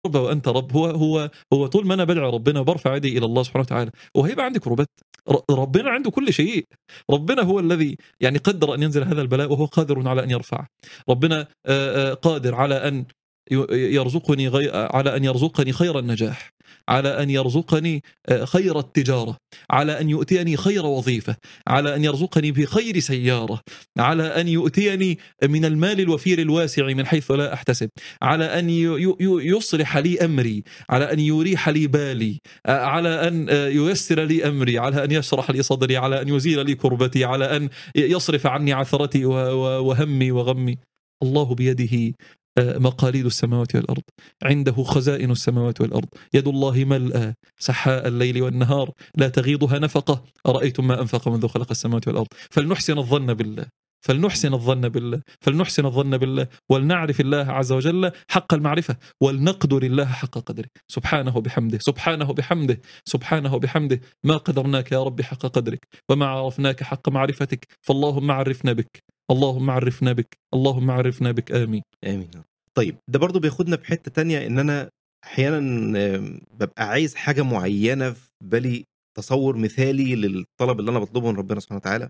رب وانت رب هو هو هو طول ما انا بدعي ربنا وبرفع يدي الى الله سبحانه وتعالى وهيبقى عندي كروبات ر- ربنا عنده كل شيء ربنا هو الذي يعني قدر ان ينزل هذا البلاء وهو قادر على ان يرفعه ربنا آه، آه، قادر على ان ي- يرزقني غي... على ان يرزقني خير النجاح على ان يرزقني آه، خير التجاره على ان يؤتيني خير وظيفه على ان يرزقني بخير سياره على ان يؤتيني من المال الوفير الواسع من حيث لا احتسب على ان ي- ي- يصلح لي امري على ان يريح لي بالي آه، على ان آه، ييسر لي امري على ان يشرح لي صدري على ان يزيل لي كربتي على ان يصرف عني عثرتي و- و- وهمي وغمي الله بيده آه، مقاليد السماوات والارض عنده خزائن السماوات والارض يد الله ملأى سحاء الليل والنهار لا تغيضها نفقه ارايتم ما انفق منذ خلق السماوات والارض فلنحسن الظن بالله فلنحسن الظن بالله فلنحسن الظن بالله ولنعرف الله عز وجل حق المعرفة ولنقدر الله حق قدره سبحانه بحمده سبحانه بحمده سبحانه بحمده ما قدرناك يا رب حق قدرك وما عرفناك حق معرفتك فاللهم عرفنا بك اللهم عرفنا بك اللهم عرفنا بك آمين امين طيب ده برضو بياخدنا في حته تانية ان انا احيانا آم، ببقى عايز حاجه معينه في بالي تصور مثالي للطلب اللي انا بطلبه من ربنا سبحانه وتعالى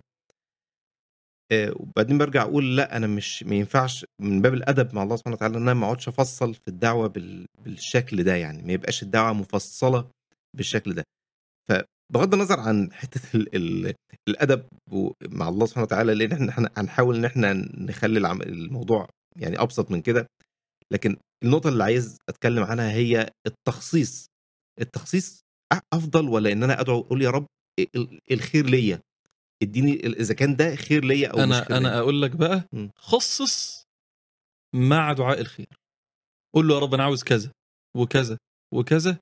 آه، وبعدين برجع اقول لا انا مش ما ينفعش من باب الادب مع الله سبحانه وتعالى ان انا ما اقعدش افصل في الدعوه بال... بالشكل ده يعني ما يبقاش الدعوه مفصله بالشكل ده فبغض النظر عن حته ال... ال... الادب و- مع الله سبحانه وتعالى لان احنا إحنا هنحاول ان احنا نخلي العم... الموضوع يعني ابسط من كده لكن النقطه اللي عايز اتكلم عنها هي التخصيص التخصيص أ- افضل ولا ان انا ادعو اقول يا رب ال- الخير ليا اديني ال- اذا كان ده خير ليا او مش خير أنا أنا ليا. أقول لك بقى مم. خصص مع دعاء الخير قول له يا رب أنا عاوز كذا وكذا وكذا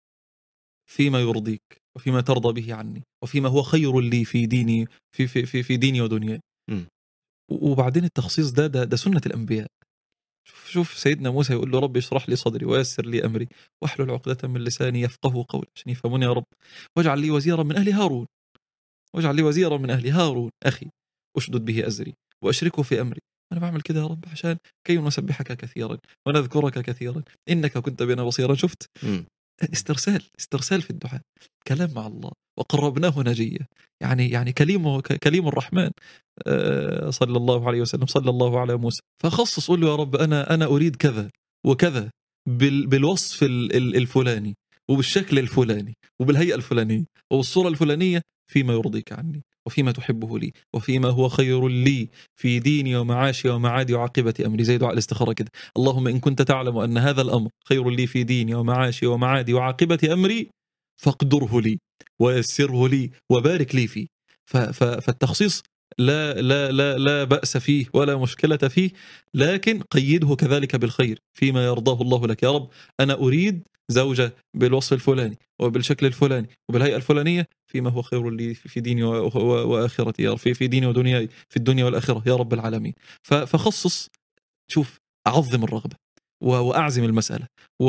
فيما يرضيك وفيما ترضى به عني وفيما هو خير لي في ديني في في في, في ديني ودنياي مم. وبعدين التخصيص ده ده, ده سنة الأنبياء شوف شوف سيدنا موسى يقول له رب اشرح لي صدري ويسر لي أمري واحلل عقدة من لساني يفقه قولي عشان يفهموني يا رب واجعل لي وزيرا من أهل هارون واجعل لي وزيرا من أهل هارون أخي اشدد به أزري وأشركه في أمري أنا بعمل كده يا رب عشان كي نسبحك كثيرا ونذكرك كثيرا إنك كنت بنا بصيرا شفت مم. استرسال استرسال في الدعاء كلام مع الله وقربناه نجيا يعني يعني كليم كليم الرحمن آه، صلى الله عليه وسلم صلى الله على موسى فخصص قول له يا رب انا انا اريد كذا وكذا بال بالوصف ال- ال- الفلاني وبالشكل الفلاني وبالهيئه الفلانيه وبالصوره الفلانيه فيما يرضيك عني وفيما تحبه لي وفيما هو خير لي في ديني ومعاشي ومعادي وعاقبه امري زي دعاء الاستخاره كده اللهم ان كنت تعلم ان هذا الامر خير لي في ديني ومعاشي ومعادي وعاقبه امري فاقدره لي ويسره لي وبارك لي فيه ف- ف- فالتخصيص لا لا لا لا بأس فيه ولا مشكلة فيه لكن قيده كذلك بالخير فيما يرضاه الله لك يا رب أنا أريد زوجة بالوصف الفلاني وبالشكل الفلاني وبالهيئة الفلانية فيما هو خير لي في ديني و- و- وآخرتي يا رب في في ديني ودنياي في الدنيا والآخرة يا رب العالمين ف- فخصص شوف أعظم الرغبة و- وأعزم المسألة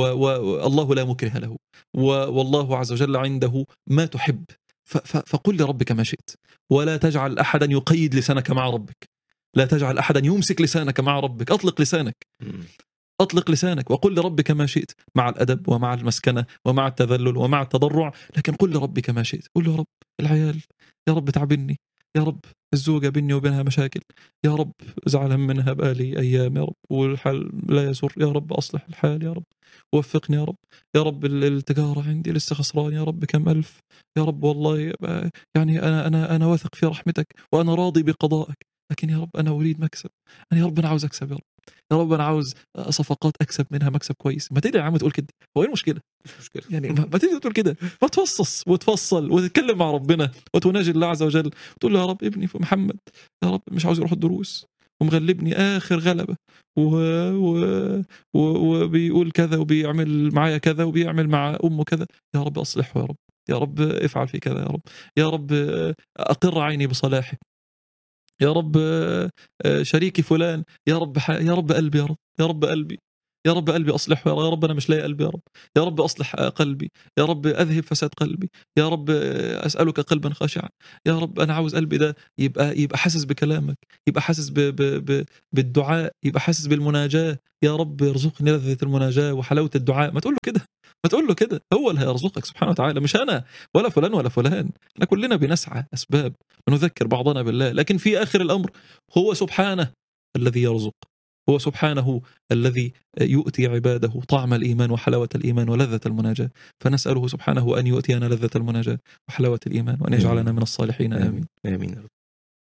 والله لا مكره له و- والله عز وجل عنده ما تحب ف- ف- فقل لربك ما شئت ولا تجعل احدا يقيد لسانك مع ربك لا تجعل احدا يمسك لسانك مع ربك اطلق لسانك مم. اطلق لسانك وقل لربك ما شئت مع الادب ومع المسكنه ومع التذلل ومع التضرع لكن قل لربك ما شئت قل له يا رب العيال يا رب تعبني يا رب الزوجه بيني وبينها مشاكل يا رب زعل منها بقالي ايام يا رب والحال لا يسر يا رب اصلح الحال يا رب وفقني يا رب يا رب ال- التجاره عندي لسه خسران يا رب كم الف يا رب والله يبقى- يعني انا انا انا واثق في رحمتك وانا راضي بقضائك لكن يا رب انا اريد مكسب انا يا رب انا عاوز اكسب يا رب يا رب انا عاوز صفقات اكسب منها مكسب كويس ما تدري يا عم تقول كده هو ايه المشكله مش مشكله يعني ما ما تقدر تقول كده ما تفصص وتفصل وتتكلم مع ربنا وتناجي الله عز وجل وتقول له يا رب ابني في محمد يا رب مش عاوز يروح الدروس ومغلبني اخر غلبه و... و... و... وبيقول كذا وبيعمل معايا كذا وبيعمل مع امه كذا يا رب اصلحه يا رب يا رب افعل في كذا يا رب يا رب اقر عيني بصلاحه يا رب شريكي فلان يا رب ح... يا رب قلبي يا رب يا رب قلبي يا رب قلبي اصلحه يا رب انا مش لاقي قلبي يا رب يا رب اصلح قلبي يا رب اذهب فساد قلبي يا رب اسالك قلبا خاشعا يا رب انا عاوز قلبي ده يبقى يبقى حاسس بكلامك يبقى حاسس ب ب ب بالدعاء يبقى حاسس بالمناجاه يا رب ارزقني لذه المناجاه وحلاوه الدعاء ما تقول له كده ما تقول له كده هو اللي هيرزقك سبحانه وتعالى مش انا ولا فلان ولا فلان احنا كلنا بنسعى اسباب ونذكر بعضنا بالله لكن في اخر الامر هو سبحانه الذي يرزق هو سبحانه الذي يؤتي عباده طعم الايمان وحلاوه الايمان ولذه المناجاه فنساله سبحانه ان يؤتينا لذه المناجاه وحلاوه الايمان وان يجعلنا من الصالحين امين امين